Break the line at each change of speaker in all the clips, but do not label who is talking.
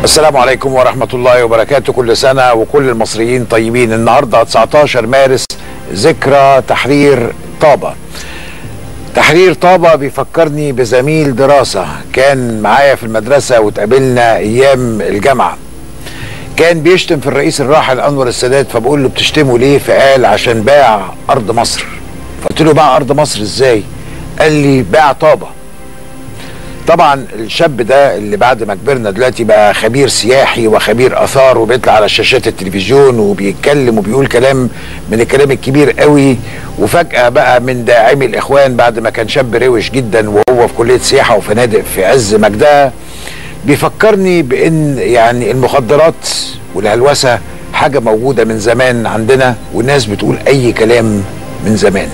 السلام عليكم ورحمة الله وبركاته كل سنة وكل المصريين طيبين النهاردة 19 مارس ذكرى تحرير طابة تحرير طابة بيفكرني بزميل دراسة كان معايا في المدرسة وتقابلنا أيام الجامعة كان بيشتم في الرئيس الراحل أنور السادات فبقول له بتشتمه ليه فقال عشان باع أرض مصر فقلت له باع أرض مصر إزاي قال لي باع طابة طبعا الشاب ده اللي بعد ما كبرنا دلوقتي بقى خبير سياحي وخبير اثار وبيطلع على شاشات التلفزيون وبيتكلم وبيقول كلام من الكلام الكبير قوي وفجاه بقى من داعمي الاخوان بعد ما كان شاب روش جدا وهو في كليه سياحه وفنادق في عز مجدها بيفكرني بان يعني المخدرات والهلوسه حاجه موجوده من زمان عندنا والناس بتقول اي كلام من زمان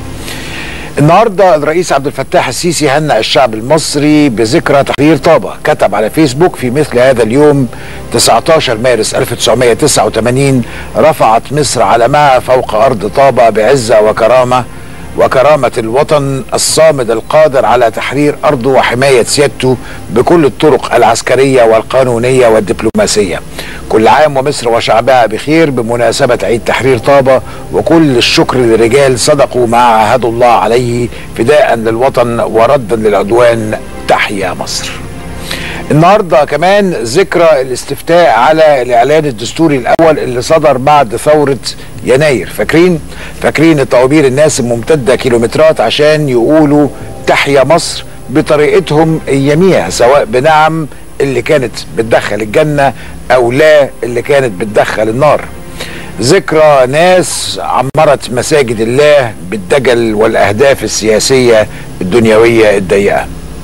النهارده الرئيس عبد الفتاح السيسي هنأ الشعب المصري بذكرى تحرير طابة كتب على فيسبوك في مثل هذا اليوم 19 مارس 1989 رفعت مصر علمها فوق أرض طابة بعزة وكرامة وكرامة الوطن الصامد القادر على تحرير أرضه وحماية سيادته بكل الطرق العسكرية والقانونية والدبلوماسية كل عام ومصر وشعبها بخير بمناسبة عيد تحرير طابة وكل الشكر للرجال صدقوا ما عاهدوا الله عليه فداء للوطن وردا للعدوان تحيا مصر النهارده كمان ذكرى الاستفتاء على الاعلان الدستوري الاول اللي صدر بعد ثوره يناير فاكرين فاكرين الطوابير الناس الممتده كيلومترات عشان يقولوا تحيا مصر بطريقتهم اليميع سواء بنعم اللي كانت بتدخل الجنه او لا اللي كانت بتدخل النار ذكرى ناس عمرت مساجد الله بالدجل والاهداف السياسيه الدنيويه الضيقه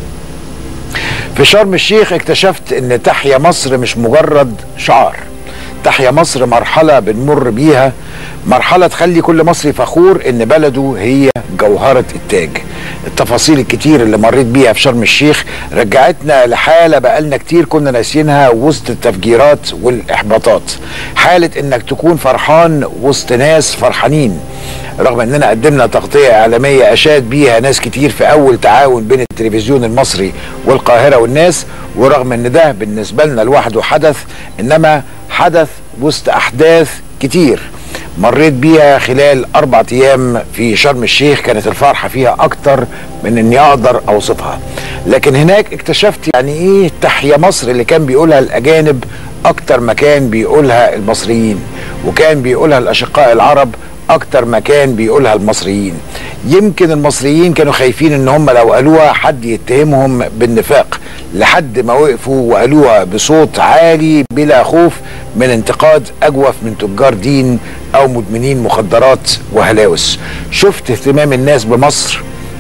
في شرم الشيخ اكتشفت ان تحيا مصر مش مجرد شعار تحيا مصر مرحلة بنمر بيها مرحلة تخلي كل مصري فخور ان بلده هي جوهرة التاج التفاصيل الكتير اللي مريت بيها في شرم الشيخ رجعتنا لحالة بقالنا كتير كنا ناسيينها وسط التفجيرات والإحباطات حالة انك تكون فرحان وسط ناس فرحانين رغم اننا قدمنا تغطية اعلامية اشاد بيها ناس كتير في اول تعاون بين التلفزيون المصري والقاهرة والناس ورغم ان ده بالنسبة لنا لوحده حدث انما حدث وسط احداث كتير مريت بيها خلال اربع ايام في شرم الشيخ كانت الفرحة فيها اكتر من اني اقدر اوصفها لكن هناك اكتشفت يعني ايه تحيا مصر اللي كان بيقولها الاجانب اكتر ما كان بيقولها المصريين وكان بيقولها الاشقاء العرب اكتر ما كان بيقولها المصريين يمكن المصريين كانوا خايفين ان هم لو قالوها حد يتهمهم بالنفاق لحد ما وقفوا وقالوها بصوت عالي بلا خوف من انتقاد اجوف من تجار دين او مدمنين مخدرات وهلاوس شفت اهتمام الناس بمصر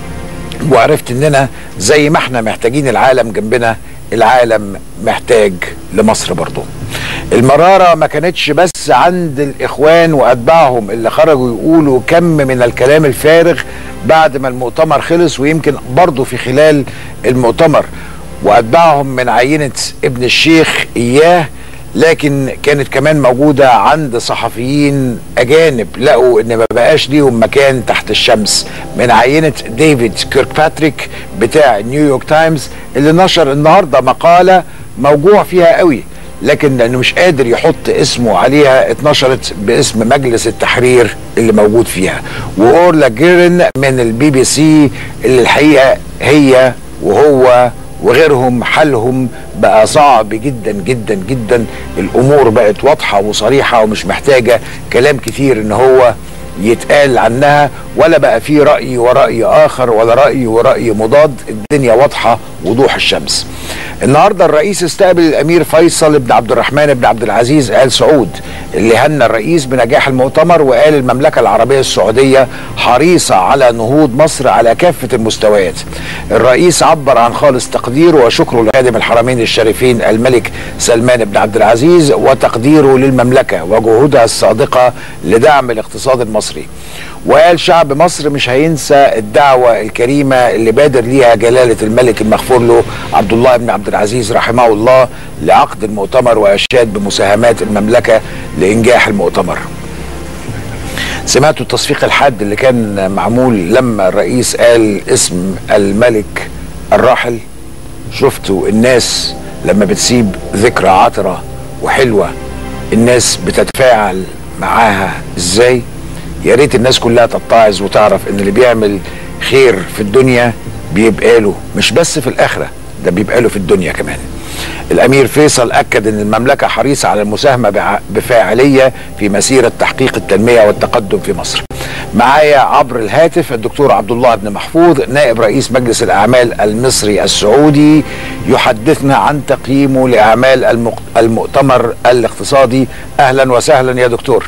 وعرفت اننا زي ما احنا محتاجين العالم جنبنا العالم محتاج لمصر برضه المرارة ما كانتش بس عند الإخوان وأتباعهم اللي خرجوا يقولوا كم من الكلام الفارغ بعد ما المؤتمر خلص ويمكن برضه في خلال المؤتمر وأتباعهم من عينة ابن الشيخ إياه لكن كانت كمان موجودة عند صحفيين أجانب لقوا إن ما بقاش ليهم مكان تحت الشمس من عينة ديفيد كيركباتريك بتاع نيويورك تايمز اللي نشر النهاردة مقالة موجوع فيها قوي لكن لانه مش قادر يحط اسمه عليها اتنشرت باسم مجلس التحرير اللي موجود فيها واورلا جيرن من البي بي سي اللي الحقيقه هي وهو وغيرهم حالهم بقى صعب جدا جدا جدا الامور بقت واضحه وصريحه ومش محتاجه كلام كتير ان هو يتقال عنها ولا بقى في رأي ورأي آخر ولا رأي ورأي مضاد الدنيا واضحة وضوح الشمس النهاردة الرئيس استقبل الأمير فيصل بن عبد الرحمن بن عبد العزيز آل سعود اللي هنى الرئيس بنجاح المؤتمر وقال المملكة العربية السعودية حريصة على نهوض مصر على كافة المستويات الرئيس عبر عن خالص تقديره وشكره لخادم الحرمين الشريفين الملك سلمان بن عبد العزيز وتقديره للمملكة وجهودها الصادقة لدعم الاقتصاد المصري وقال شعب مصر مش هينسى الدعوة الكريمة اللي بادر ليها جلالة الملك المغفور له عبد الله بن عبد العزيز رحمه الله لعقد المؤتمر وأشاد بمساهمات المملكة لإنجاح المؤتمر سمعتوا التصفيق الحاد اللي كان معمول لما الرئيس قال اسم الملك الراحل شفتوا الناس لما بتسيب ذكرى عطرة وحلوة الناس بتتفاعل معاها ازاي يا ريت الناس كلها تتعظ وتعرف ان اللي بيعمل خير في الدنيا بيبقى له مش بس في الاخره ده بيبقى له في الدنيا كمان الامير فيصل اكد ان المملكه حريصه على المساهمه بفاعليه في مسيره تحقيق التنميه والتقدم في مصر معايا عبر الهاتف الدكتور عبد الله بن محفوظ نائب رئيس مجلس الاعمال المصري السعودي يحدثنا عن تقييمه لاعمال المؤتمر الاقتصادي اهلا وسهلا يا دكتور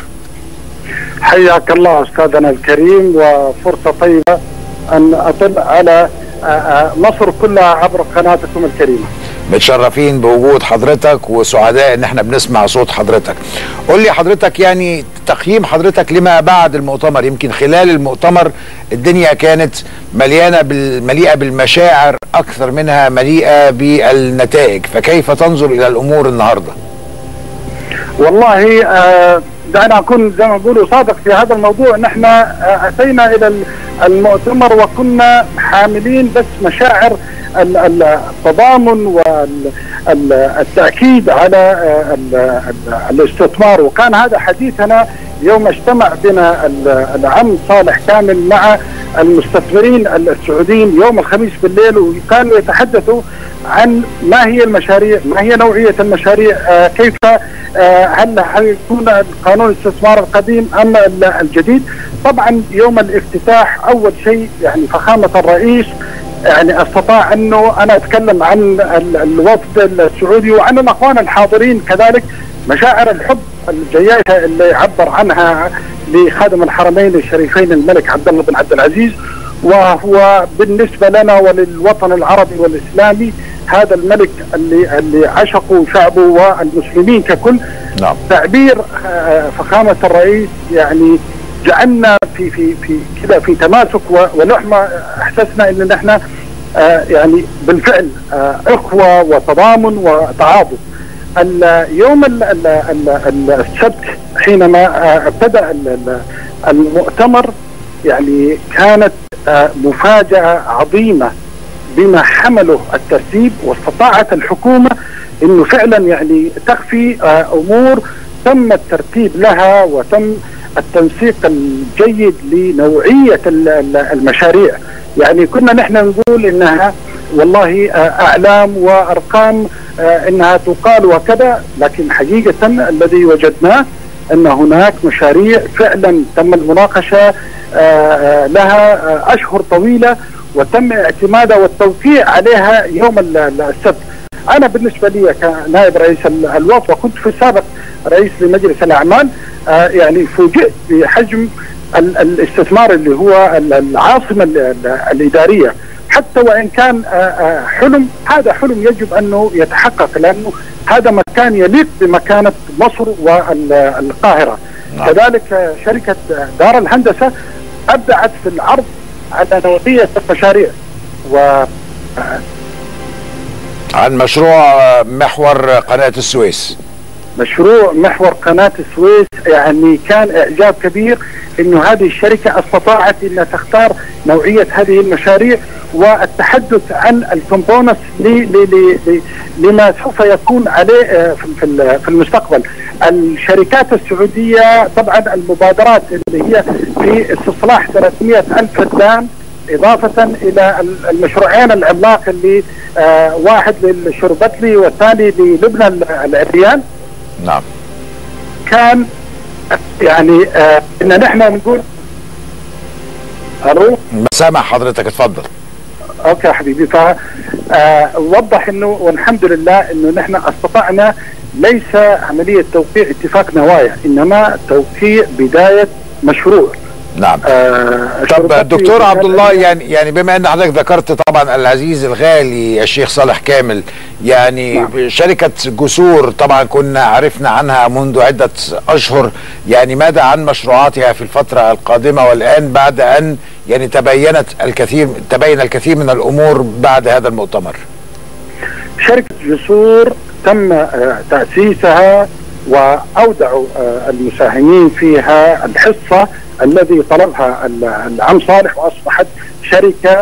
حياك الله استاذنا الكريم وفرصه طيبه ان اطل على مصر كلها عبر قناتكم الكريمه
متشرفين بوجود حضرتك وسعداء ان احنا بنسمع صوت حضرتك قول لي حضرتك يعني تقييم حضرتك لما بعد المؤتمر يمكن خلال المؤتمر الدنيا كانت مليانه مليئه بالمشاعر اكثر منها مليئه بالنتائج فكيف تنظر الى الامور النهارده
والله آه دعنا اكون زي ما بيقولوا صادق في هذا الموضوع ان احنا اتينا الى المؤتمر وكنا حاملين بس مشاعر التضامن والتاكيد على الاستثمار وكان هذا حديثنا يوم اجتمع بنا العم صالح كامل مع المستثمرين السعوديين يوم الخميس بالليل وكانوا يتحدثوا عن ما هي المشاريع ما هي نوعية المشاريع آه كيف آه هل حيكون قانون الاستثمار القديم أم الجديد طبعا يوم الافتتاح أول شيء يعني فخامة الرئيس يعني استطاع انه انا اتكلم عن الوفد السعودي وعن الاخوان الحاضرين كذلك مشاعر الحب الجياشة اللي عبر عنها لخادم الحرمين الشريفين الملك عبد الله بن عبد العزيز وهو بالنسبة لنا وللوطن العربي والإسلامي هذا الملك اللي اللي عشقه شعبه والمسلمين ككل نعم. تعبير فخامة الرئيس يعني جعلنا في في في كذا في تماسك ولحمة احسسنا ان نحن يعني بالفعل اخوة وتضامن وتعاضد اليوم السبت حينما ابتدا المؤتمر يعني كانت مفاجاه عظيمه بما حمله الترتيب واستطاعت الحكومه انه فعلا يعني تخفي امور تم الترتيب لها وتم التنسيق الجيد لنوعيه المشاريع يعني كنا نحن نقول انها والله اعلام وارقام انها تقال وكذا لكن حقيقه الذي وجدناه ان هناك مشاريع فعلا تم المناقشه لها اشهر طويله وتم اعتمادها والتوقيع عليها يوم السبت. انا بالنسبه لي كنائب رئيس الوفد وكنت في السابق رئيس لمجلس الاعمال يعني فوجئت بحجم الاستثمار اللي هو العاصمه الاداريه حتى وان كان حلم هذا حلم يجب انه يتحقق لانه هذا مكان يليق بمكانه مصر والقاهره نعم. كذلك شركه دار الهندسه ابدعت في العرض على نوعيه المشاريع و
عن مشروع محور قناه السويس
مشروع محور قناة السويس يعني كان إعجاب كبير أنه هذه الشركة استطاعت أنها تختار نوعية هذه المشاريع والتحدث عن الكومبونس لما سوف يكون عليه في المستقبل الشركات السعودية طبعا المبادرات اللي هي في استصلاح 300 ألف فدان إضافة إلى المشروعين العملاق اللي آه واحد للشربتلي والثاني للبنى العريان
نعم
كان يعني آه ان نحن نقول الو
سامع حضرتك اتفضل
اوكي حبيبي ف وضح انه والحمد لله انه نحن استطعنا ليس عمليه توقيع اتفاق نوايا انما توقيع بدايه مشروع
نعم آه طب دكتور عبد الله يعني يعني بما ان حضرتك ذكرت طبعا العزيز الغالي الشيخ صالح كامل يعني نعم. شركه جسور طبعا كنا عرفنا عنها منذ عده اشهر يعني ماذا عن مشروعاتها في الفتره القادمه والان بعد ان يعني تبينت الكثير تبين الكثير من الامور بعد هذا المؤتمر
شركه جسور تم تاسيسها واودعوا المساهمين فيها الحصه الذي طلبها العم صالح واصبحت شركه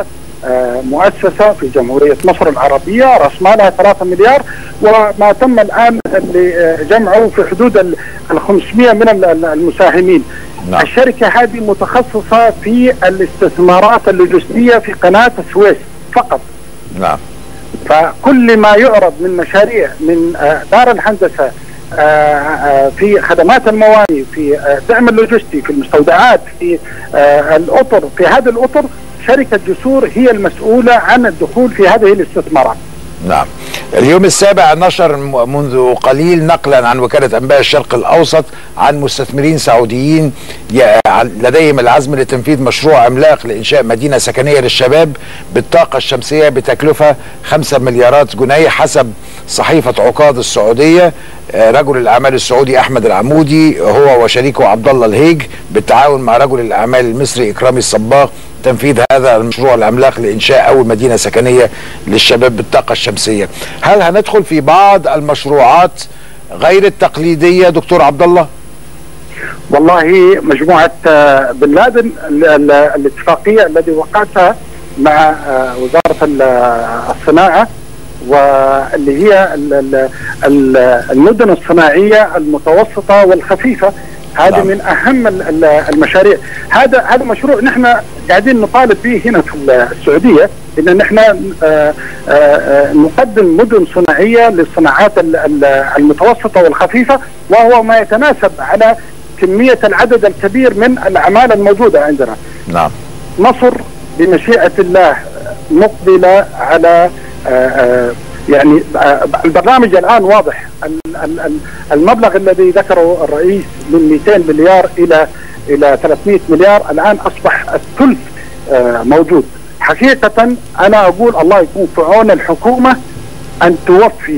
مؤسسة في جمهورية مصر العربية رأس مالها 3 مليار وما تم الآن جمعه في حدود ال 500 من المساهمين نعم. الشركة هذه متخصصة في الاستثمارات اللوجستية في قناة السويس فقط
نعم
فكل ما يعرض من مشاريع من دار الهندسة في خدمات المواني في دعم اللوجستي في المستودعات في الأطر في هذه الأطر شركة جسور هي المسؤولة عن الدخول في هذه الاستثمارات
نعم اليوم السابع نشر منذ قليل نقلا عن وكالة أنباء الشرق الأوسط عن مستثمرين سعوديين لديهم العزم لتنفيذ مشروع عملاق لإنشاء مدينة سكنية للشباب بالطاقة الشمسية بتكلفة 5 مليارات جنيه حسب صحيفة عكاظ السعودية رجل الأعمال السعودي أحمد العمودي هو وشريكه عبد الله الهيج بالتعاون مع رجل الأعمال المصري إكرامي الصباغ تنفيذ هذا المشروع العملاق لإنشاء أول مدينة سكنية للشباب بالطاقة الشمسية هل هندخل في بعض المشروعات غير التقليدية دكتور عبد الله؟
والله مجموعة بن لادن الاتفاقية التي وقعتها مع وزارة الصناعة واللي هي المدن الصناعية المتوسطة والخفيفة هذه من اهم المشاريع هذا هذا مشروع نحن قاعدين نطالب به هنا في السعوديه ان نحن نقدم مدن صناعيه للصناعات المتوسطه والخفيفه وهو ما يتناسب على كميه العدد الكبير من الاعمال الموجوده عندنا.
نعم.
مصر بمشيئه الله مقبله على يعني البرنامج الان واضح المبلغ الذي ذكره الرئيس من 200 مليار الى الى 300 مليار الان اصبح الثلث موجود حقيقه انا اقول الله يكون في عون الحكومه ان توفي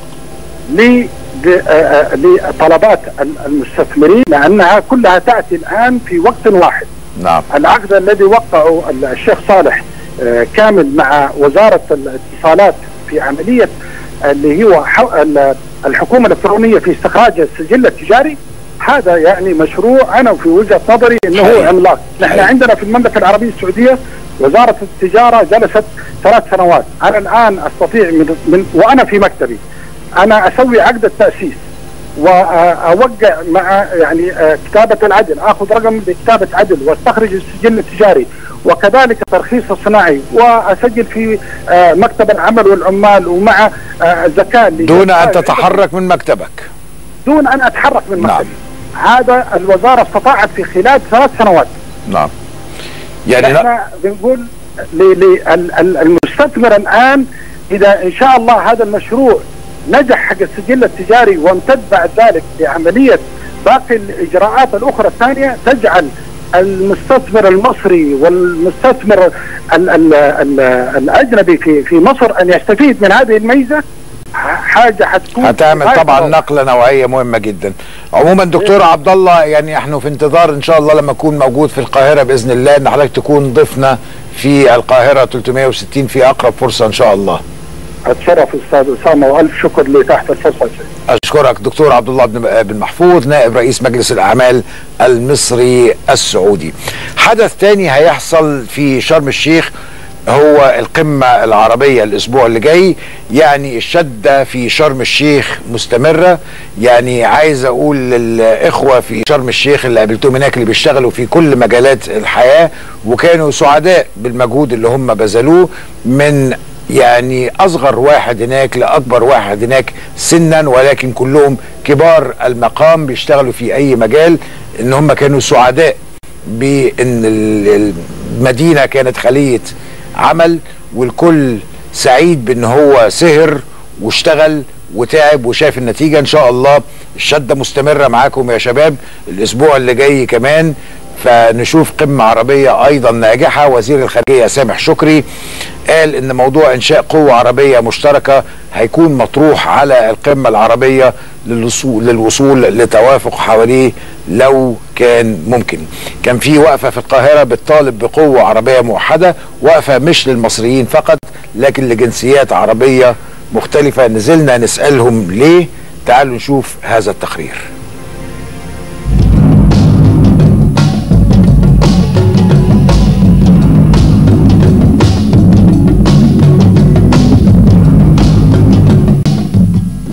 لطلبات المستثمرين لانها كلها تاتي الان في وقت واحد
نعم
العقد الذي وقعه الشيخ صالح كامل مع وزاره الاتصالات في عمليه اللي هو الحكومه الالكترونيه في استخراج السجل التجاري هذا يعني مشروع انا في وجهه نظري انه هو عملاق، نحن عندنا في المملكه العربيه السعوديه وزاره التجاره جلست ثلاث سنوات، انا الان استطيع من, من وانا في مكتبي انا اسوي عقد التاسيس واوقع مع يعني كتابه العدل، اخذ رقم لكتابه عدل واستخرج السجل التجاري وكذلك الترخيص الصناعي واسجل في مكتب العمل والعمال ومع الزكاه
دون ان تتحرك من مكتبك
دون ان اتحرك من مكتبي نعم. هذا الوزاره استطاعت في خلال ثلاث سنوات
نعم
يعني احنا بنقول للمستثمر الان اذا ان شاء الله هذا المشروع نجح حق السجل التجاري وامتد بعد ذلك لعمليه باقي الاجراءات الاخرى الثانيه تجعل المستثمر المصري والمستثمر ال ال ال الاجنبي في في مصر ان يستفيد من هذه الميزه حاجه حتكون
هتعمل طبعا نقله نوعيه مهمه جدا عموما دكتور عبد الله يعني احنا في انتظار ان شاء الله لما اكون موجود في القاهره باذن الله ان حضرتك تكون ضيفنا في القاهره 360 في اقرب فرصه ان شاء الله
اتشرف استاذ اسامه والف شكر لتحت الفرصه
اشكرك دكتور عبد الله بن محفوظ نائب رئيس مجلس الاعمال المصري السعودي حدث تاني هيحصل في شرم الشيخ هو القمة العربية الأسبوع اللي جاي يعني الشدة في شرم الشيخ مستمرة يعني عايز أقول للإخوة في شرم الشيخ اللي قابلتهم هناك اللي بيشتغلوا في كل مجالات الحياة وكانوا سعداء بالمجهود اللي هم بذلوه من يعني اصغر واحد هناك لاكبر واحد هناك سنا ولكن كلهم كبار المقام بيشتغلوا في اي مجال ان هم كانوا سعداء بان المدينه كانت خليه عمل والكل سعيد بان هو سهر واشتغل وتعب وشاف النتيجه ان شاء الله الشده مستمره معاكم يا شباب الاسبوع اللي جاي كمان فنشوف قمة عربية أيضا ناجحة وزير الخارجية سامح شكري قال إن موضوع إنشاء قوة عربية مشتركة هيكون مطروح على القمة العربية للوصول, للوصول لتوافق حواليه لو كان ممكن كان في وقفة في القاهرة بتطالب بقوة عربية موحدة وقفة مش للمصريين فقط لكن لجنسيات عربية مختلفة نزلنا نسألهم ليه تعالوا نشوف هذا التقرير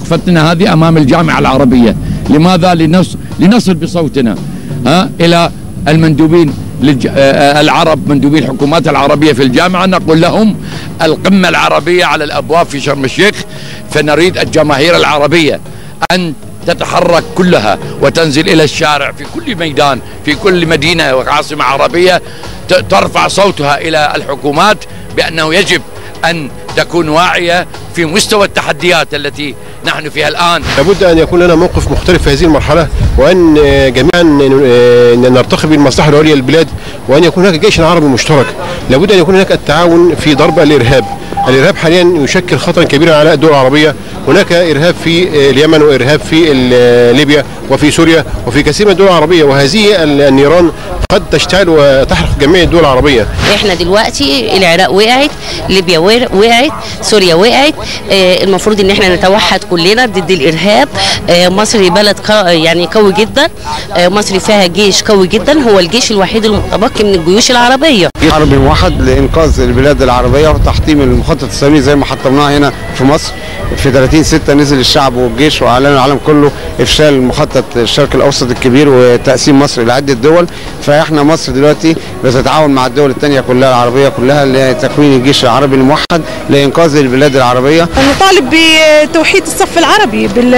وقفتنا هذه امام الجامعه العربيه لماذا لنصل, لنصل بصوتنا ها الى المندوبين للج... العرب مندوبي الحكومات العربيه في الجامعه نقول لهم القمه العربيه على الابواب في شرم الشيخ فنريد الجماهير العربيه ان تتحرك كلها وتنزل الى الشارع في كل ميدان في كل مدينه وعاصمه عربيه ترفع صوتها الى الحكومات بانه يجب ان تكون واعيه في مستوى التحديات التي نحن فيها الان.
لابد ان يكون لنا موقف مختلف في هذه المرحله وان جميعا نرتقي بالمصلحه العليا للبلاد وان يكون هناك جيش عربي مشترك. لابد ان يكون هناك التعاون في ضرب الارهاب. الارهاب حاليا يشكل خطرا كبيرا على الدول العربيه، هناك ارهاب في اليمن وارهاب في ليبيا وفي سوريا وفي كثير من الدول العربيه وهذه النيران قد تشتعل وتحرق جميع الدول العربيه.
احنا دلوقتي العراق وقعت، ليبيا وقعت، سوريا وقعت، آه المفروض ان احنا نتوحد كلنا ضد الارهاب، آه مصر بلد يعني قوي جدا، آه مصر فيها جيش قوي جدا هو الجيش الوحيد المتبقي من الجيوش العربيه.
عربي موحد لانقاذ البلاد العربيه وتحطيم المخطط الاسلامي زي ما حطمناه هنا في مصر في 30 6 نزل الشعب والجيش واعلن العالم كله افشال مخطط الشرق الاوسط الكبير وتقسيم مصر الى عده دول فاحنا مصر دلوقتي بتتعاون مع الدول الثانيه كلها العربيه كلها لتكوين الجيش العربي الموحد لانقاذ البلاد العربيه.
نطالب بتوحيد الصف العربي بال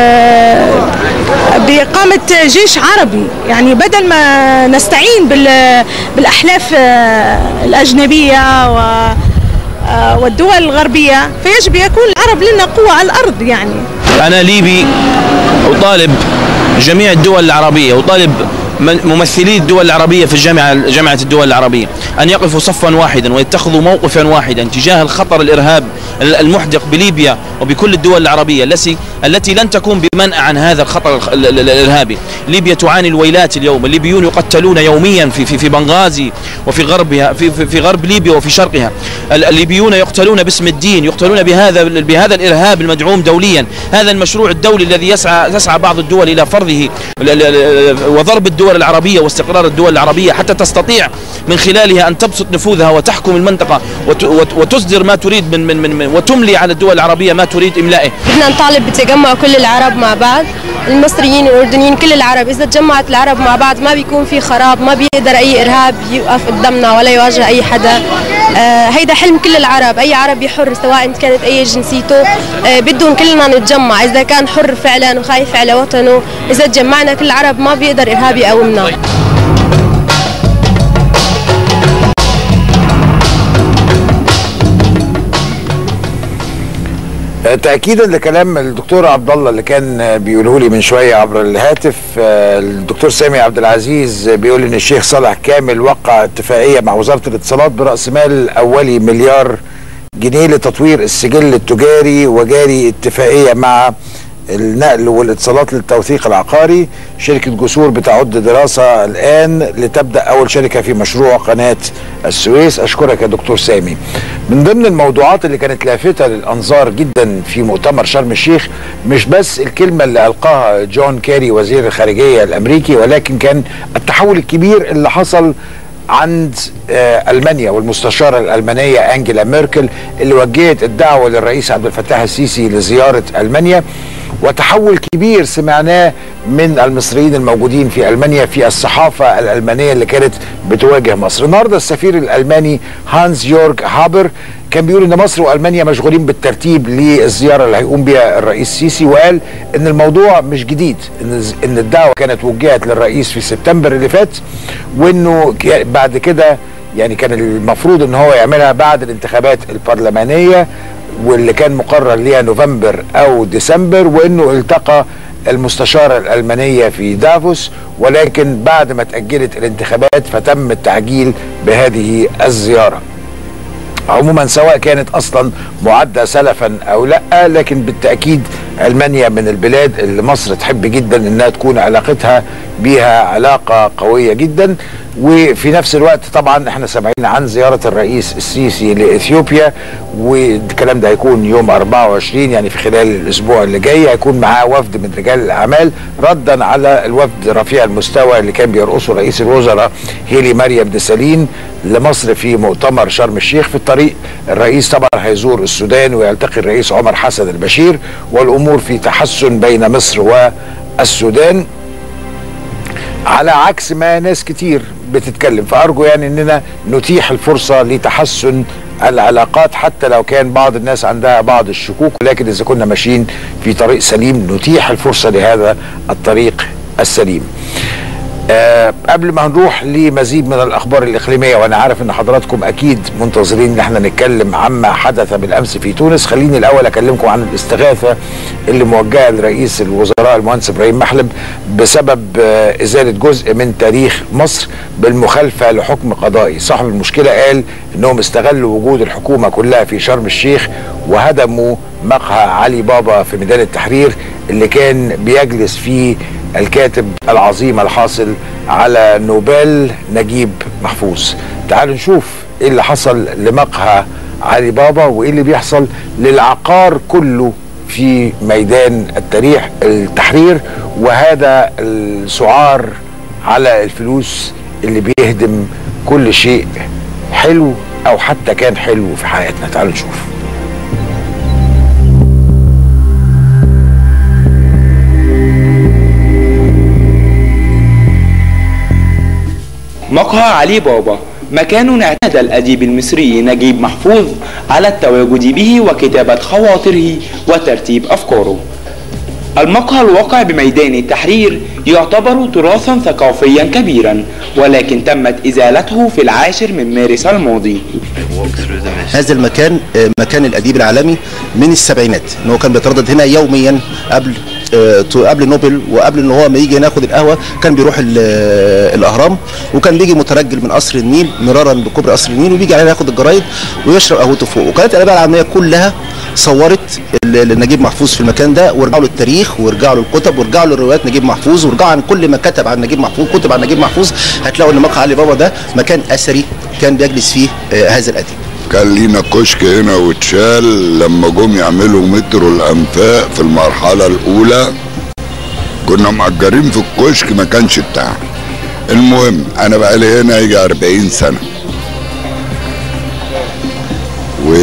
بإقامة جيش عربي يعني بدل ما نستعين بال... بالأحلاف الأجنبية و والدول الغربية فيجب يكون العرب لنا قوة على الأرض يعني
أنا ليبي أطالب جميع الدول العربية أطالب ممثلي الدول العربية في الجامعة جامعة الدول العربية أن يقفوا صفا واحدا ويتخذوا موقفا واحدا تجاه الخطر الإرهاب المحدق بليبيا وبكل الدول العربية التي التي لن تكون بمنع عن هذا الخطر الإرهابي ليبيا تعاني الويلات اليوم الليبيون يقتلون يوميا في في في بنغازي وفي غربها في في, في غرب ليبيا وفي شرقها الليبيون يقتلون باسم الدين يقتلون بهذا بهذا الإرهاب المدعوم دوليا هذا المشروع الدولي الذي يسعى تسعى بعض الدول إلى فرضه وضرب الدول العربية واستقرار الدول العربية حتى تستطيع من خلالها أن تبسط نفوذها وتحكم المنطقة وتصدر ما تريد من من من وتملي على الدول العربية ما تريد إملائه
بدنا نطالب بتجمع كل العرب مع بعض المصريين الاردنيين كل العرب اذا تجمعت العرب مع بعض ما بيكون في خراب ما بيقدر اي ارهاب يوقف قدامنا ولا يواجه اي حدا آه هيدا حلم كل العرب اي عربي حر سواء كانت اي جنسيته آه بدهم كلنا نتجمع اذا كان حر فعلا وخايف على وطنه اذا تجمعنا كل العرب ما بيقدر ارهاب يقاومنا
تاكيدا لكلام الدكتور عبد الله اللي كان بيقوله لي من شويه عبر الهاتف الدكتور سامي عبد العزيز بيقول ان الشيخ صالح كامل وقع اتفاقيه مع وزاره الاتصالات براس مال اولي مليار جنيه لتطوير السجل التجاري وجاري اتفاقيه مع النقل والاتصالات للتوثيق العقاري شركة جسور بتعد دراسة الآن لتبدأ أول شركة في مشروع قناة السويس أشكرك يا دكتور سامي من ضمن الموضوعات اللي كانت لافتة للأنظار جدا في مؤتمر شرم الشيخ مش بس الكلمة اللي ألقاها جون كيري وزير الخارجية الأمريكي ولكن كان التحول الكبير اللي حصل عند المانيا والمستشاره الالمانيه انجيلا ميركل اللي وجهت الدعوه للرئيس عبد الفتاح السيسي لزياره المانيا وتحول كبير سمعناه من المصريين الموجودين في المانيا في الصحافه الالمانيه اللي كانت بتواجه مصر. النهارده السفير الالماني هانز يورج هابر كان بيقول ان مصر والمانيا مشغولين بالترتيب للزياره اللي هيقوم بها الرئيس السيسي وقال ان الموضوع مش جديد ان ان الدعوه كانت وجهت للرئيس في سبتمبر اللي فات وانه بعد كده يعني كان المفروض ان هو يعملها بعد الانتخابات البرلمانيه واللي كان مقرر ليها نوفمبر او ديسمبر وانه التقى المستشارة الألمانية في دافوس ولكن بعد ما تأجلت الانتخابات فتم التعجيل بهذه الزيارة عموما سواء كانت اصلا معده سلفا او لا لكن بالتاكيد المانيا من البلاد اللي مصر تحب جدا انها تكون علاقتها بها علاقه قويه جدا وفي نفس الوقت طبعا احنا سامعين عن زياره الرئيس السيسي لاثيوبيا والكلام ده هيكون يوم 24 يعني في خلال الاسبوع اللي جاي هيكون معاه وفد من رجال الاعمال ردا على الوفد رفيع المستوى اللي كان بيرقصه رئيس الوزراء هيلي مريم دسالين لمصر في مؤتمر شرم الشيخ في الطريق الرئيس طبعا هيزور السودان ويلتقي الرئيس عمر حسن البشير والامور الامور في تحسن بين مصر والسودان على عكس ما ناس كتير بتتكلم فارجو يعني اننا نتيح الفرصه لتحسن العلاقات حتى لو كان بعض الناس عندها بعض الشكوك لكن اذا كنا ماشيين في طريق سليم نتيح الفرصه لهذا الطريق السليم. أه قبل ما نروح لمزيد من الاخبار الاقليميه وانا عارف ان حضراتكم اكيد منتظرين ان احنا نتكلم عما حدث بالامس في تونس خليني الاول اكلمكم عن الاستغاثه اللي موجهه لرئيس الوزراء المهندس ابراهيم محلب بسبب أه ازاله جزء من تاريخ مصر بالمخالفه لحكم قضائي صاحب المشكله قال انهم استغلوا وجود الحكومه كلها في شرم الشيخ وهدموا مقهى علي بابا في ميدان التحرير اللي كان بيجلس فيه الكاتب العظيم الحاصل على نوبل نجيب محفوظ تعالوا نشوف ايه اللي حصل لمقهى علي بابا وايه اللي بيحصل للعقار كله في ميدان التاريخ التحرير وهذا السعار على الفلوس اللي بيهدم كل شيء حلو او حتى كان حلو في حياتنا تعالوا نشوف
مقهى علي بابا مكان اعتاد الأديب المصري نجيب محفوظ على التواجد به وكتابة خواطره وترتيب أفكاره المقهى الواقع بميدان التحرير يعتبر تراثا ثقافيا كبيرا ولكن تمت إزالته في العاشر من مارس الماضي
هذا المكان مكان الأديب العالمي من السبعينات ان هو كان بيتردد هنا يوميا قبل قبل نوبل وقبل ان هو ما يجي ناخد القهوه كان بيروح الاهرام وكان بيجي مترجل من قصر النيل مرارا بكوبري قصر النيل وبيجي علينا ياخد الجرايد ويشرب قهوته فوق وكانت الادبيه العالميه كلها صورت نجيب محفوظ في المكان ده ورجعوا للتاريخ ورجعوا للكتب ورجعوا لروايات نجيب محفوظ ورجعوا عن كل ما كتب عن نجيب محفوظ كتب عن نجيب محفوظ هتلاقوا ان مقهى علي بابا ده مكان اثري كان بيجلس فيه هذا الاديب
كان لينا كشك هنا واتشال لما جم يعملوا مترو الانفاق في المرحله الاولى كنا مأجرين في الكشك ما كانش بتاعنا المهم انا بقى لي هنا يجي 40 سنه و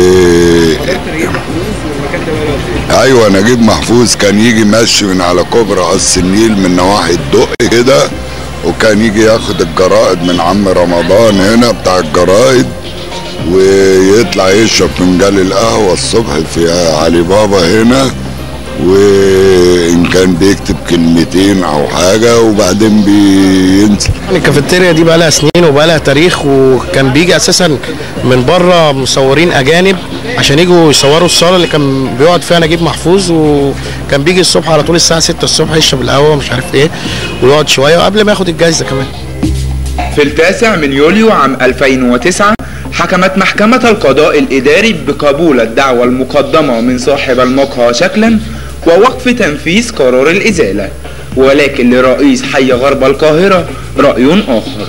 ايوه نجيب محفوظ كان يجي ماشي من على كوبري قصر النيل من نواحي الدق كده وكان يجي ياخد الجرائد من عم رمضان هنا بتاع الجرائد ويطلع يشرب فنجان القهوه الصبح في علي بابا هنا وان كان بيكتب كلمتين او حاجه وبعدين بينزل
الكافيتيريا دي بقى لها سنين وبقى لها تاريخ وكان بيجي اساسا من بره مصورين اجانب عشان يجوا يصوروا الصاله اللي كان بيقعد فيها نجيب محفوظ وكان بيجي الصبح على طول الساعه 6 الصبح يشرب القهوه مش عارف ايه ويقعد شويه وقبل ما ياخد الجايزه كمان
في التاسع من يوليو عام 2009 حكمت محكمة القضاء الإداري بقبول الدعوى المقدمة من صاحب المقهى شكلا ووقف تنفيذ قرار الإزالة ولكن لرئيس حي غرب القاهرة رأي آخر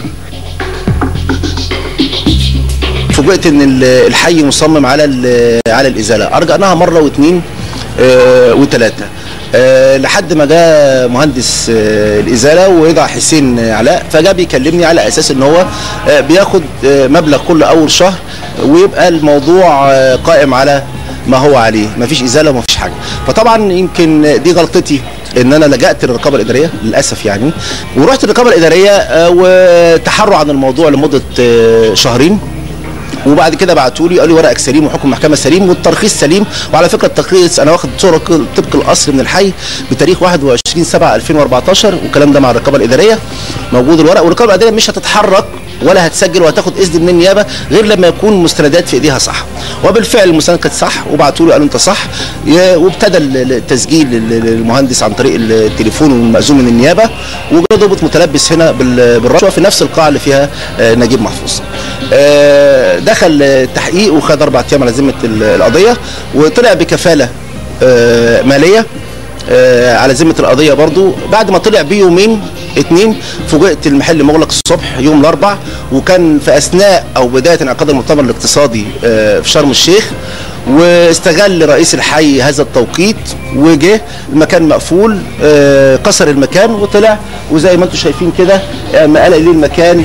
فوجئت ان الحي مصمم على على الازاله ارجعناها مره واثنين وثلاثه أه لحد ما جاء مهندس أه الازاله ورجع حسين علاء فجاء بيكلمني على اساس ان هو أه بياخد مبلغ كل اول شهر ويبقى الموضوع قائم على ما هو عليه مفيش ازاله ومفيش حاجه فطبعا يمكن دي غلطتي ان انا لجأت للرقابه الاداريه للاسف يعني ورحت الرقابه الاداريه وتحروا عن الموضوع لمده شهرين وبعد كده بعتوا لي قالوا لي ورقك سليم وحكم محكمه سليم والترخيص سليم وعلى فكره الترخيص انا واخد صوره طبق الاصل من الحي بتاريخ 21 7 2014 والكلام ده مع الرقابه الاداريه موجود الورق والرقابه الاداريه مش هتتحرك ولا هتسجل وهتاخد اذن من النيابه غير لما يكون مستندات في ايديها صح وبالفعل المستند كانت صح وبعتوا له قالوا انت صح وابتدى التسجيل للمهندس عن طريق التليفون والمأذون من النيابه وجاء ضابط متلبس هنا بالرشوه في نفس القاعه اللي فيها نجيب محفوظ دخل التحقيق وخد اربع ايام على ذمه القضيه وطلع بكفاله ماليه على ذمه القضيه برضو بعد ما طلع بيومين اتنين فوجئت المحل مغلق الصبح يوم الاربع وكان في اثناء او بدايه انعقاد المؤتمر الاقتصادي في شرم الشيخ واستغل رئيس الحي هذا التوقيت وجه المكان مقفول كسر المكان وطلع وزي ما انتم شايفين كده ما قلق ليه المكان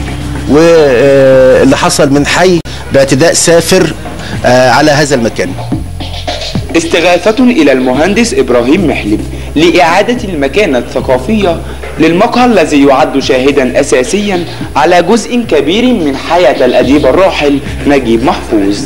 واللي حصل من حي باعتداء سافر على هذا المكان
استغاثة إلى المهندس إبراهيم محلب لإعادة المكانة الثقافية للمقهى الذي يعد شاهدا أساسيا على جزء كبير من حياة الأديب الراحل نجيب محفوظ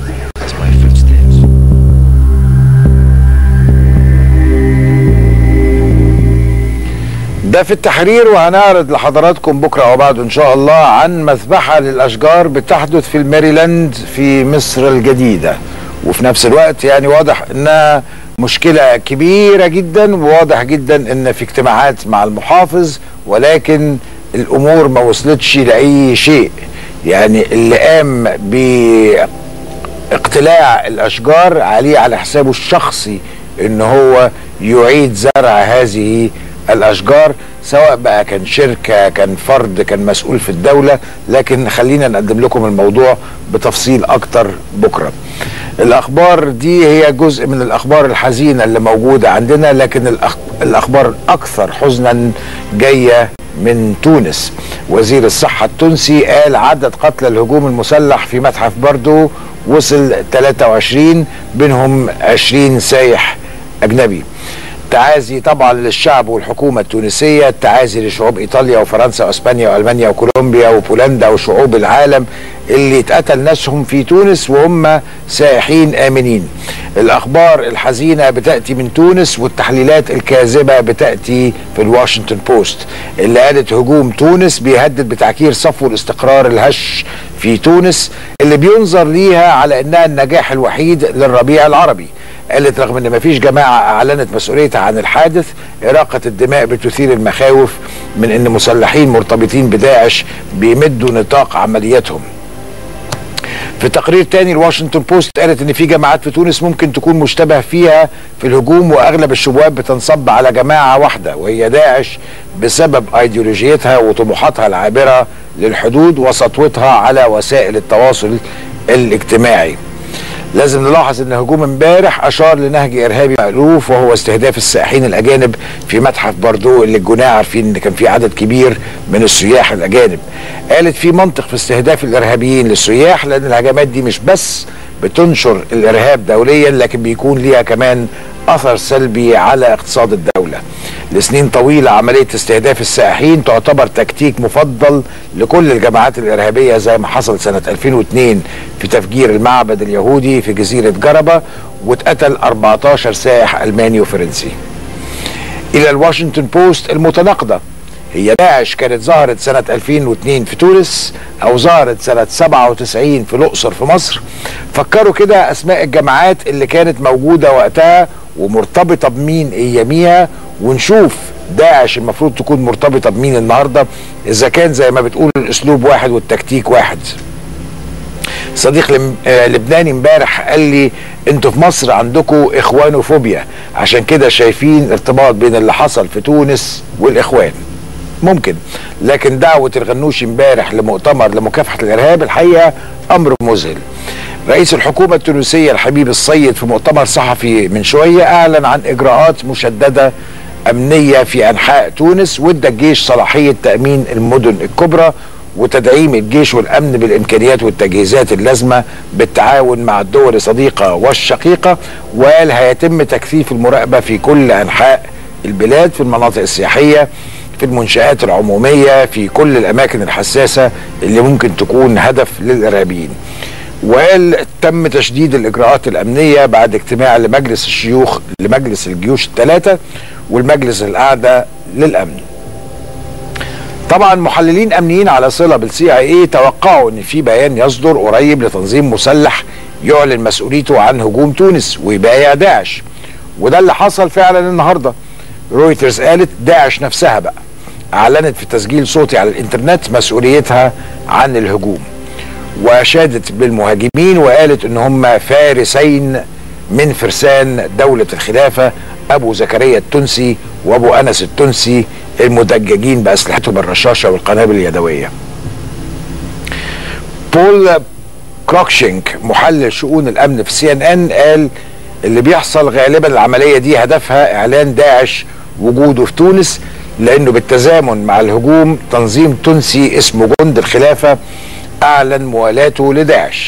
ده في التحرير وهنعرض لحضراتكم بكره وبعد ان شاء الله عن مذبحه للاشجار بتحدث في الميريلاند في مصر الجديده وفي نفس الوقت يعني واضح انها مشكله كبيره جدا وواضح جدا ان في اجتماعات مع المحافظ ولكن الامور ما وصلتش لاي شيء يعني اللي قام باقتلاع الاشجار عليه على حسابه الشخصي ان هو يعيد زرع هذه الاشجار سواء بقى كان شركه كان فرد كان مسؤول في الدوله لكن خلينا نقدم لكم الموضوع بتفصيل اكتر بكره الاخبار دي هي جزء من الاخبار الحزينه اللي موجوده عندنا لكن الأخ... الاخبار الاكثر حزنا جايه من تونس وزير الصحه التونسي قال عدد قتلى الهجوم المسلح في متحف بردو وصل 23 بينهم 20 سايح اجنبي تعازي طبعا للشعب والحكومة التونسية تعازي لشعوب إيطاليا وفرنسا وأسبانيا وألمانيا وكولومبيا وبولندا وشعوب العالم اللي اتقتل ناسهم في تونس وهم سائحين آمنين الأخبار الحزينة بتأتي من تونس والتحليلات الكاذبة بتأتي في الواشنطن بوست اللي قالت هجوم تونس بيهدد بتعكير صفو الاستقرار الهش في تونس اللي بينظر ليها على أنها النجاح الوحيد للربيع العربي قالت رغم ان مفيش جماعه اعلنت مسؤوليتها عن الحادث اراقه الدماء بتثير المخاوف من ان مسلحين مرتبطين بداعش بيمدوا نطاق عملياتهم في تقرير تاني الواشنطن بوست قالت ان في جماعات في تونس ممكن تكون مشتبه فيها في الهجوم واغلب الشبهات بتنصب على جماعه واحده وهي داعش بسبب ايديولوجيتها وطموحاتها العابره للحدود وسطوتها على وسائل التواصل الاجتماعي لازم نلاحظ ان هجوم امبارح اشار لنهج ارهابي مألوف وهو استهداف السائحين الاجانب في متحف باردو اللي الجناة عارفين ان كان في عدد كبير من السياح الاجانب قالت في منطق في استهداف الارهابيين للسياح لان الهجمات دي مش بس بتنشر الارهاب دوليا لكن بيكون ليها كمان اثر سلبي على اقتصاد الدوله لسنين طويله عمليه استهداف السائحين تعتبر تكتيك مفضل لكل الجماعات الارهابيه زي ما حصل سنه 2002 في تفجير المعبد اليهودي في جزيره جربه واتقتل 14 سائح الماني وفرنسي الى الواشنطن بوست المتناقضه هي داعش كانت ظهرت سنة 2002 في تونس أو ظهرت سنة 97 في الأقصر في مصر فكروا كده أسماء الجماعات اللي كانت موجودة وقتها ومرتبطة بمين أياميها ونشوف داعش المفروض تكون مرتبطة بمين النهاردة إذا كان زي ما بتقول الأسلوب واحد والتكتيك واحد صديق لم... آه لبناني امبارح قال لي انتوا في مصر عندكم اخوانوفوبيا عشان كده شايفين ارتباط بين اللي حصل في تونس والاخوان ممكن لكن دعوة الغنوشي امبارح لمؤتمر لمكافحة الإرهاب الحقيقة أمر مذهل رئيس الحكومة التونسية الحبيب السيد في مؤتمر صحفي من شوية أعلن عن إجراءات مشددة أمنية في أنحاء تونس وادى الجيش صلاحية تأمين المدن الكبرى وتدعيم الجيش والأمن بالإمكانيات والتجهيزات اللازمة بالتعاون مع الدول الصديقة والشقيقة وقال هيتم تكثيف المراقبة في كل أنحاء البلاد في المناطق السياحية في المنشآت العمومية في كل الأماكن الحساسة اللي ممكن تكون هدف للإرهابيين وقال تم تشديد الإجراءات الأمنية بعد اجتماع لمجلس الشيوخ لمجلس الجيوش الثلاثة والمجلس الأعلى للأمن طبعا محللين امنيين على صله بالسي اي اي توقعوا ان في بيان يصدر قريب لتنظيم مسلح يعلن مسؤوليته عن هجوم تونس ويبايع داعش وده اللي حصل فعلا النهارده رويترز قالت داعش نفسها بقى اعلنت في تسجيل صوتي على الانترنت مسؤوليتها عن الهجوم واشادت بالمهاجمين وقالت ان هم فارسين من فرسان دولة الخلافة ابو زكريا التونسي وابو انس التونسي المدججين باسلحتهم الرشاشة والقنابل اليدوية بول كروكشينك محلل شؤون الامن في سي ان ان قال اللي بيحصل غالبا العملية دي هدفها اعلان داعش وجوده في تونس لانه بالتزامن مع الهجوم تنظيم تونسي اسمه جند الخلافه اعلن موالاته لداعش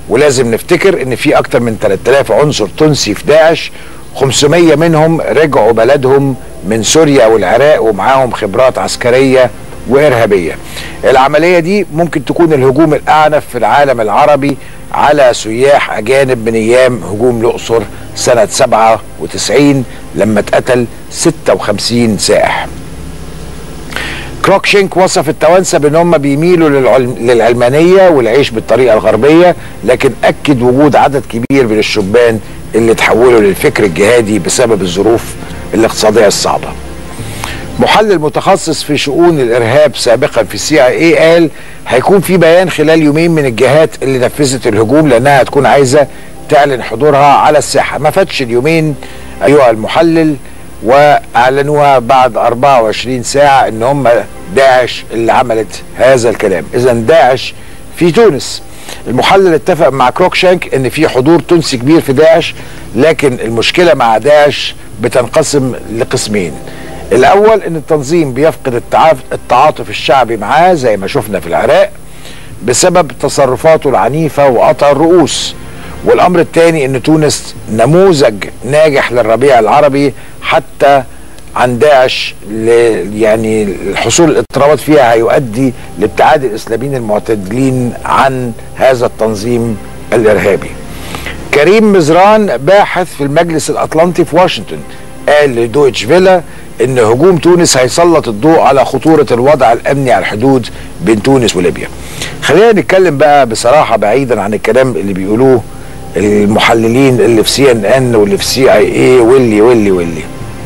ولازم نفتكر ان في اكتر من 3000 عنصر تونسي في داعش 500 منهم رجعوا بلدهم من سوريا والعراق ومعاهم خبرات عسكريه وارهابيه. العمليه دي ممكن تكون الهجوم الاعنف في العالم العربي على سياح اجانب من ايام هجوم الاقصر سنه 97 لما اتقتل 56 سائح. كروكشينك وصف التوانسه بان هم بيميلوا للعلم للعلمانيه والعيش بالطريقه الغربيه لكن اكد وجود عدد كبير من الشبان اللي تحولوا للفكر الجهادي بسبب الظروف الاقتصاديه الصعبه. محلل متخصص في شؤون الارهاب سابقا في السي اي اي قال هيكون في بيان خلال يومين من الجهات اللي نفذت الهجوم لانها هتكون عايزه تعلن حضورها على الساحه ما فاتش اليومين ايها المحلل واعلنوها بعد 24 ساعه ان هم داعش اللي عملت هذا الكلام اذا داعش في تونس المحلل اتفق مع كروكشانك ان في حضور تونسي كبير في داعش لكن المشكله مع داعش بتنقسم لقسمين الاول ان التنظيم بيفقد التعاف- التعاطف الشعبي معاه زي ما شفنا في العراق بسبب تصرفاته العنيفه وقطع الرؤوس والامر الثاني ان تونس نموذج ناجح للربيع العربي حتى عن داعش ل- يعني الحصول الاضطرابات فيها هيؤدي لابتعاد الاسلاميين المعتدلين عن هذا التنظيم الارهابي. كريم مزران باحث في المجلس الاطلنطي في واشنطن قال لدويتش فيلا ان هجوم تونس هيسلط الضوء على خطوره الوضع الامني على الحدود بين تونس وليبيا. خلينا نتكلم بقى بصراحه بعيدا عن الكلام اللي بيقولوه المحللين اللي في سي ان ان واللي في سي اي اي واللي واللي واللي.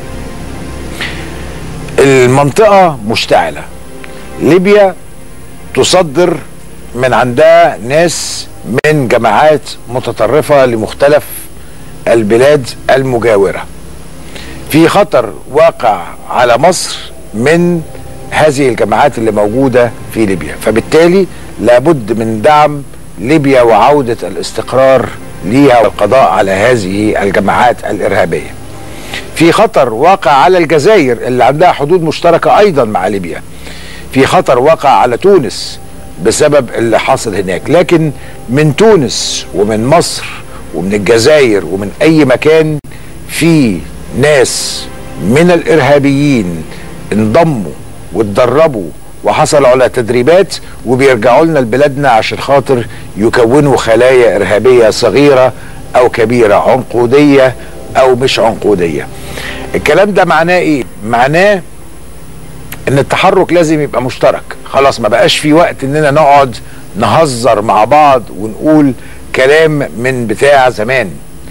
المنطقه مشتعله. ليبيا تصدر من عندها ناس من جماعات متطرفه لمختلف البلاد المجاوره. في خطر واقع على مصر من هذه الجماعات اللي موجوده في ليبيا، فبالتالي لابد من دعم ليبيا وعوده الاستقرار ليها والقضاء على هذه الجماعات الارهابيه. في خطر واقع على الجزائر اللي عندها حدود مشتركه ايضا مع ليبيا. في خطر واقع على تونس بسبب اللي حاصل هناك، لكن من تونس ومن مصر ومن الجزائر ومن اي مكان في ناس من الارهابيين انضموا واتدربوا وحصلوا على تدريبات وبيرجعوا لنا لبلادنا عشان خاطر يكونوا خلايا ارهابيه صغيره او كبيره عنقوديه او مش عنقوديه. الكلام ده معناه ايه؟ معناه ان التحرك لازم يبقى مشترك خلاص ما بقاش في وقت اننا نقعد نهزر مع بعض ونقول كلام من بتاع زمان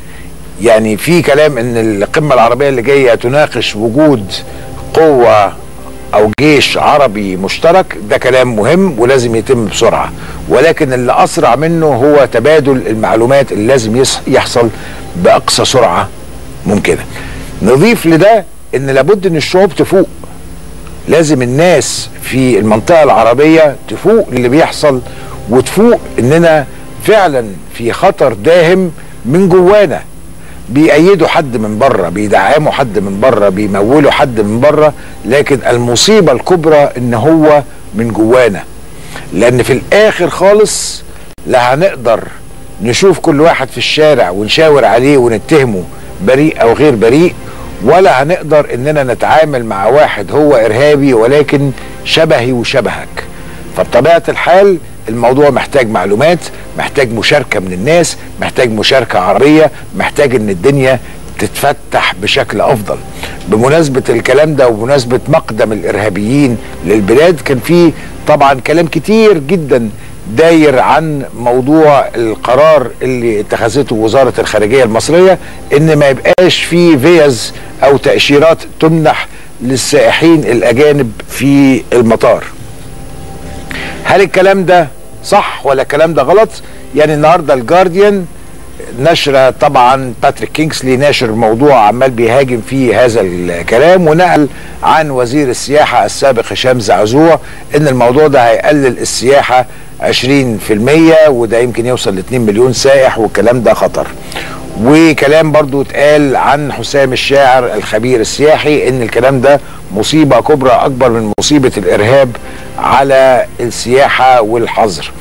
يعني في كلام ان القمه العربيه اللي جايه تناقش وجود قوه او جيش عربي مشترك ده كلام مهم ولازم يتم بسرعه ولكن اللي اسرع منه هو تبادل المعلومات اللي لازم يس- يحصل باقصى سرعه ممكنه نضيف لده ان لابد ان الشعوب تفوق لازم الناس في المنطقه العربيه تفوق للي بيحصل وتفوق اننا فعلا في خطر داهم من جوانا بيأيدوا حد من بره بيدعموا حد من بره بيمولوا حد من بره لكن المصيبة الكبرى ان هو من جوانا لان في الاخر خالص لا هنقدر نشوف كل واحد في الشارع ونشاور عليه ونتهمه بريء او غير بريء ولا هنقدر اننا نتعامل مع واحد هو ارهابي ولكن شبهي وشبهك فبطبيعه الحال الموضوع محتاج معلومات محتاج مشاركه من الناس محتاج مشاركه عربيه محتاج ان الدنيا تتفتح بشكل افضل بمناسبه الكلام ده وبمناسبه مقدم الارهابيين للبلاد كان في طبعا كلام كتير جدا داير عن موضوع القرار اللي اتخذته وزاره الخارجيه المصريه ان ما يبقاش في فيز او تاشيرات تمنح للسائحين الاجانب في المطار هل الكلام ده صح ولا الكلام ده غلط يعني النهارده الجارديان نشر طبعا باتريك كينغسلي ناشر موضوع عمال بيهاجم فيه هذا الكلام ونقل عن وزير السياحة السابق هشام زعزوع ان الموضوع ده هيقلل السياحة 20% وده يمكن يوصل ل 2 مليون سائح والكلام ده خطر وكلام برضو اتقال عن حسام الشاعر الخبير السياحي ان الكلام ده مصيبة كبرى اكبر من مصيبة الارهاب على السياحة والحظر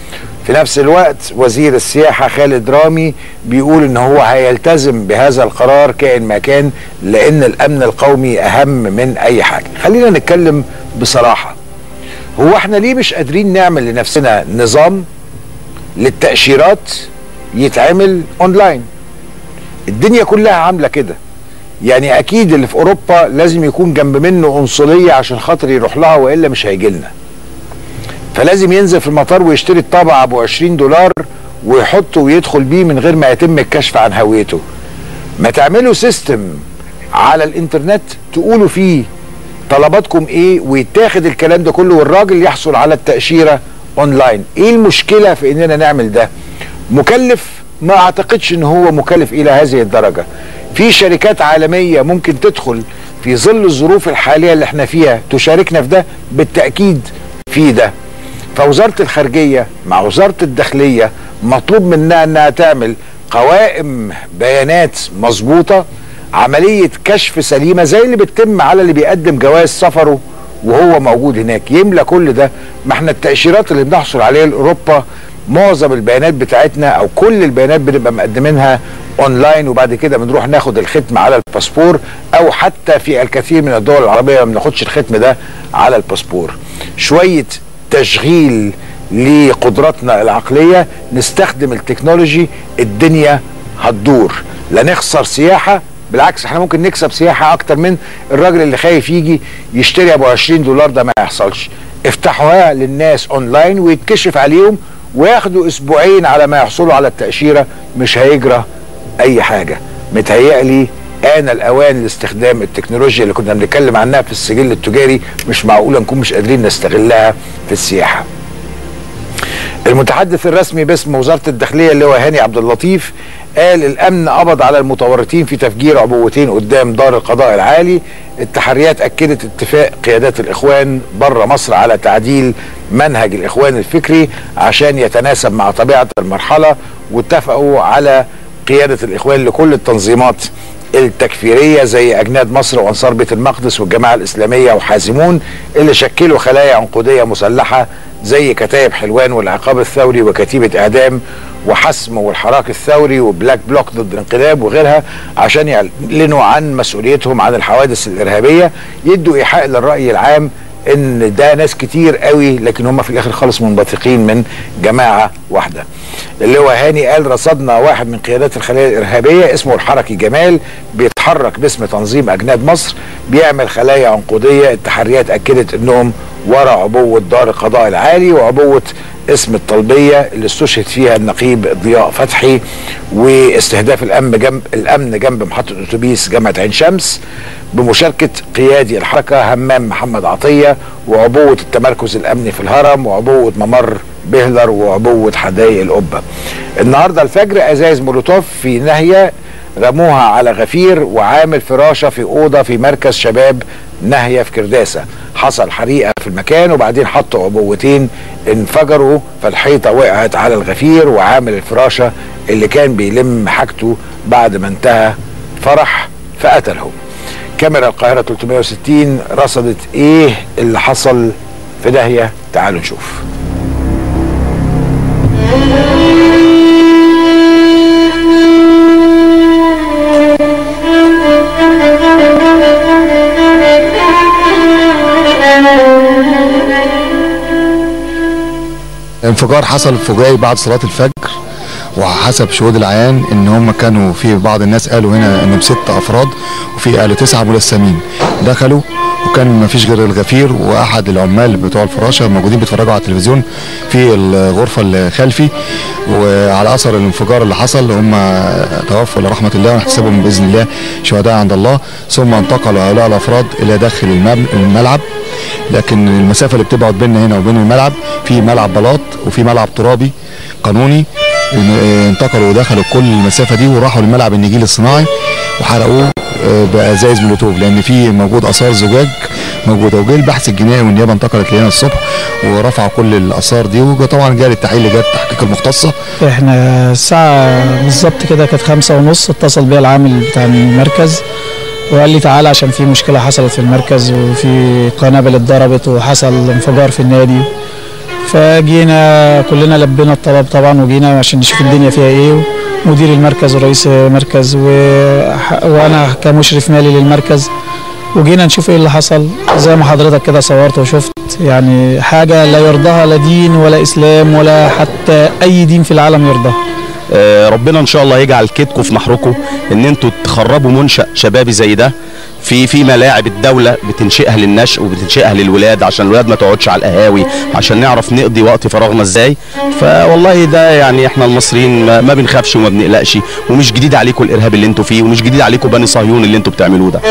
في نفس الوقت وزير السياحة خالد رامي بيقول ان هو هيلتزم بهذا القرار كائن ما كان لان الامن القومي اهم من اي حاجة خلينا نتكلم بصراحة هو احنا ليه مش قادرين نعمل لنفسنا نظام للتأشيرات يتعمل اونلاين الدنيا كلها عاملة كده يعني اكيد اللي في اوروبا لازم يكون جنب منه قنصلية عشان خاطر يروح لها والا مش هيجي لنا فلازم ينزل في المطار ويشتري الطابع ابو 20 دولار ويحطه ويدخل بيه من غير ما يتم الكشف عن هويته ما تعملوا سيستم على الانترنت تقولوا فيه طلباتكم ايه ويتاخد الكلام ده كله والراجل يحصل على التأشيرة اونلاين ايه المشكلة في اننا نعمل ده مكلف ما اعتقدش ان هو مكلف الى هذه الدرجة في شركات عالمية ممكن تدخل في ظل الظروف الحالية اللي احنا فيها تشاركنا في ده بالتأكيد في ده فوزارة الخارجية مع وزارة الداخلية مطلوب منها انها تعمل قوائم بيانات مظبوطة عملية كشف سليمة زي اللي بتتم على اللي بيقدم جواز سفره وهو موجود هناك يملى كل ده ما احنا التأشيرات اللي بنحصل عليها لأوروبا معظم البيانات بتاعتنا او كل البيانات بنبقى مقدمينها اونلاين وبعد كده بنروح ناخد الختم على الباسبور او حتى في الكثير من الدول العربيه ما بناخدش الختم ده على الباسبور شويه تشغيل لقدراتنا العقليه نستخدم التكنولوجي الدنيا هتدور لا نخسر سياحه بالعكس احنا ممكن نكسب سياحه اكتر من الراجل اللي خايف يجي يشتري ابو 20 دولار ده ما يحصلش افتحوها للناس اونلاين ويتكشف عليهم وياخدوا اسبوعين على ما يحصلوا على التاشيره مش هيجرى اي حاجه متهيألي آن الأوان لاستخدام التكنولوجيا اللي كنا بنتكلم عنها في السجل التجاري مش معقولة نكون مش قادرين نستغلها في السياحة المتحدث الرسمي باسم وزارة الداخلية اللي هو هاني عبد اللطيف قال الأمن قبض على المتورطين في تفجير عبوتين قدام دار القضاء العالي التحريات أكدت اتفاق قيادات الإخوان بره مصر على تعديل منهج الإخوان الفكري عشان يتناسب مع طبيعة المرحلة واتفقوا على قيادة الإخوان لكل التنظيمات التكفيرية زي أجناد مصر وأنصار بيت المقدس والجماعة الإسلامية وحازمون اللي شكلوا خلايا عنقودية مسلحة زي كتائب حلوان والعقاب الثوري وكتيبة إعدام وحسم والحراك الثوري وبلاك بلوك ضد الانقلاب وغيرها عشان يعلنوا عن مسؤوليتهم عن الحوادث الإرهابية يدوا إيحاء للرأي العام ان ده ناس كتير قوي لكن هم في الاخر خالص منبثقين من جماعه واحده اللي هو هاني قال رصدنا واحد من قيادات الخلايا الارهابيه اسمه الحركي جمال بيتحرك باسم تنظيم اجناد مصر بيعمل خلايا عنقوديه التحريات اكدت انهم ورا عبوه دار القضاء العالي وعبوه اسم الطلبيه اللي استشهد فيها النقيب ضياء فتحي واستهداف الامن جنب الامن جنب محطه اتوبيس جامعه عين شمس بمشاركه قيادي الحركه همام محمد عطيه وعبوه التمركز الامني في الهرم وعبوه ممر بهلر وعبوه حدائق القبه. النهارده الفجر ازايز مولوتوف في ناهيه رموها على غفير وعامل فراشه في اوضه في مركز شباب ناهيه في كرداسه. حصل حريقه في المكان وبعدين حطوا عبوتين انفجروا فالحيطه وقعت على الغفير وعامل الفراشه اللي كان بيلم حاجته بعد ما انتهى فرح فقتلهم. كاميرا القاهرة 360 رصدت ايه اللي حصل في داهية تعالوا نشوف
انفجار حصل فجائي بعد صلاة الفجر وحسب شهود العيان ان هم كانوا في بعض الناس قالوا هنا انهم ست افراد وفي قالوا تسعه ملثمين دخلوا وكان ما فيش غير الغفير واحد العمال بتوع الفراشه موجودين بيتفرجوا على التلفزيون في الغرفه الخلفي وعلى اثر الانفجار اللي حصل هم توفوا لرحمه الله ونحتسبهم باذن الله شهداء عند الله ثم انتقلوا هؤلاء الافراد الى داخل الملعب لكن المسافه اللي بتبعد بيننا هنا وبين الملعب في ملعب بلاط وفي ملعب ترابي قانوني انتقلوا ودخلوا كل المسافه دي وراحوا للملعب النجيل الصناعي وحرقوه بازايز مولوتوف لان في موجود اثار زجاج موجوده وجه البحث الجنائي والنيابه انتقلت لهنا الصبح ورفعوا كل الاثار دي وطبعا جاء التحقيق لجهه التحقيق المختصه
احنا الساعه بالظبط كده كانت خمسة ونص اتصل بيا العامل بتاع المركز وقال لي تعالى عشان في مشكله حصلت في المركز وفي قنابل اتضربت وحصل انفجار في النادي فجينا كلنا لبينا الطلب طبعا وجينا عشان نشوف الدنيا فيها ايه مدير المركز ورئيس مركز و... وانا كمشرف مالي للمركز وجينا نشوف ايه اللي حصل زي ما حضرتك كده صورت وشفت يعني حاجة لا يرضاها لا دين ولا اسلام ولا حتى اي دين في العالم يرضاها
آه، ربنا ان شاء الله يجعل كيدكم في محروكم ان انتوا تخربوا منشأ شبابي زي ده في في ملاعب الدوله بتنشئها للنشء وبتنشئها للولاد عشان الولاد ما تقعدش على القهاوي عشان نعرف نقضي وقت فراغنا ازاي فوالله ده يعني احنا المصريين ما, ما بنخافش وما بنقلقش ومش جديد عليكم الارهاب اللي انتوا فيه ومش جديد عليكم بني صهيون اللي انتوا بتعملوه ده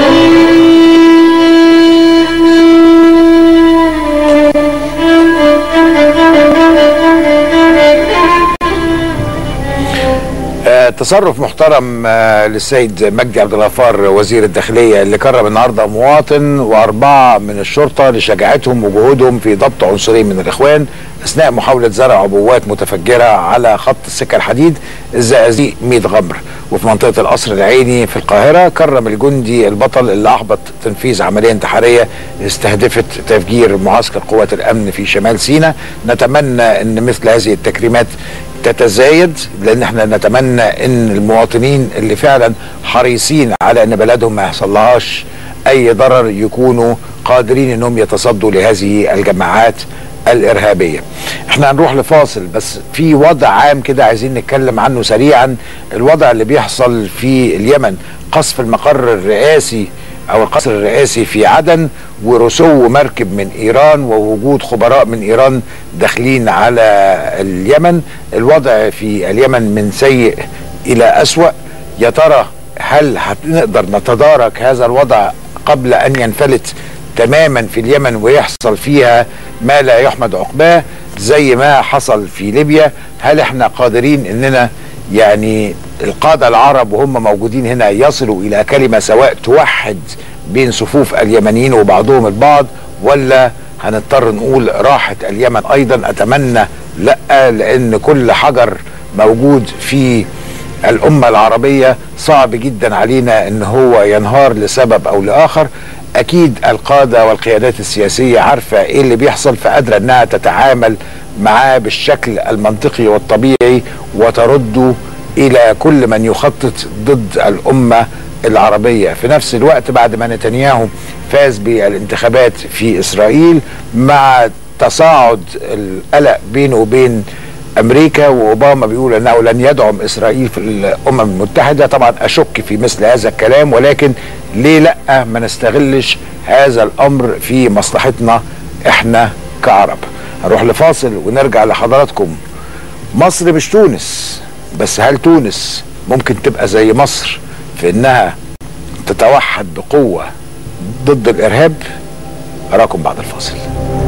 آه، تصرف محترم آه، للسيد مجدي عبد الغفار وزير الداخليه اللي كرم النهارده مواطن واربعه من الشرطه لشجاعتهم وجهودهم في ضبط عنصرين من الاخوان اثناء محاوله زرع عبوات متفجره على خط السكه الحديد الزقازيق 100 غمر وفي منطقه القصر العيني في القاهره كرم الجندي البطل اللي احبط تنفيذ عمليه انتحاريه استهدفت تفجير معسكر قوات الامن في شمال سيناء نتمنى ان مثل هذه التكريمات تتزايد لان احنا نتمنى ان المواطنين اللي فعلا حريصين على ان بلدهم ما يحصلهاش اي ضرر يكونوا قادرين انهم يتصدوا لهذه الجماعات الارهابيه. احنا هنروح لفاصل بس في وضع عام كده عايزين نتكلم عنه سريعا الوضع اللي بيحصل في اليمن قصف المقر الرئاسي او القصر الرئاسي في عدن ورسو مركب من ايران ووجود خبراء من ايران داخلين على اليمن الوضع في اليمن من سيء الى اسوا يا ترى هل هنقدر نتدارك هذا الوضع قبل ان ينفلت تماما في اليمن ويحصل فيها ما لا يحمد عقباه زي ما حصل في ليبيا هل احنا قادرين اننا يعني القادة العرب وهم موجودين هنا يصلوا إلى كلمة سواء توحد بين صفوف اليمنيين وبعضهم البعض ولا هنضطر نقول راحت اليمن أيضا أتمنى لا لأن كل حجر موجود في الأمة العربية صعب جدا علينا أن هو ينهار لسبب أو لآخر أكيد القادة والقيادات السياسية عارفة إيه اللي بيحصل فقادرة أنها تتعامل معاه بالشكل المنطقي والطبيعي وترده الى كل من يخطط ضد الامه العربيه في نفس الوقت بعد ما نتنياهو فاز بالانتخابات في اسرائيل مع تصاعد القلق بينه وبين امريكا واوباما بيقول انه لن يدعم اسرائيل في الامم المتحده طبعا اشك في مثل هذا الكلام ولكن ليه لا ما نستغلش هذا الامر في مصلحتنا احنا كعرب هنروح لفاصل ونرجع لحضراتكم مصر مش تونس بس هل تونس ممكن تبقى زي مصر في انها تتوحد بقوه ضد الارهاب اراكم بعد الفاصل